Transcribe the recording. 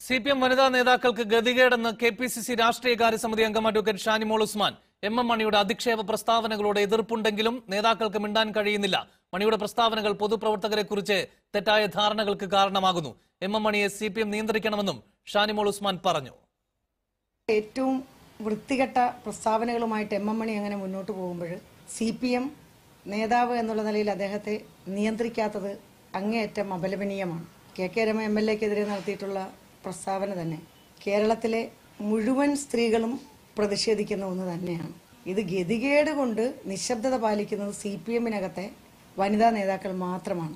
C P M വനിതാ നേതാക്കൾക്ക് ഗതികേടെന്ന് കെ പി സി സി രാഷ്ട്രീയകാര്യ സമിതി അംഗം advocate Shanimol Usman M M മണിയുടെ അധിക്ഷേപ പ്രസ്താവനകളോട് എതിർപ്പുണ്ടെങ്കിലും നേതാക്കൾക്ക് മിണ്ടാൻ കഴിയുന്നില്ല മണിയുടെ പ്രസ്താവനകൾ പൊതുപ്രവർത്തകരെക്കുറിച്ച് തെറ്റായ ധാരണകൾക്ക് കാരണമാകുന്നു എം എം മണിയെ സി പി എം നിയന്ത്രിക്കണമെന്നും ഷാനിമോൾ ഉസ്മാൻ പറഞ്ഞു ഏറ്റവും വൃത്തികെട്ട പ്രസ്താവനകളുമായിട്ട് എം എം മണി അങ്ങനെ മുന്നോട്ട് പോകുമ്പോൾ സി പി എം നേതാവ് എന്നുള്ള നിലയിൽ അദ്ദേഹത്തെ നിയന്ത്രിക്കാത്തത് അങ്ങേയറ്റം അപലപനീയമാണ് K K Rema M L എക്കെതിരെ നടത്തിയിട്ടുള്ള പ്രസ്താവന തന്നെ കേരളത്തിലെ മുഴുവൻ സ്ത്രീകളും പ്രതിഷേധിക്കുന്ന ഒന്ന് തന്നെയാണ് ഇത് ഗതികേട് കൊണ്ട് നിശബ്ദത പാലിക്കുന്നത് സി പി എമ്മിനകത്തെ വനിതാ നേതാക്കൾ മാത്രമാണ്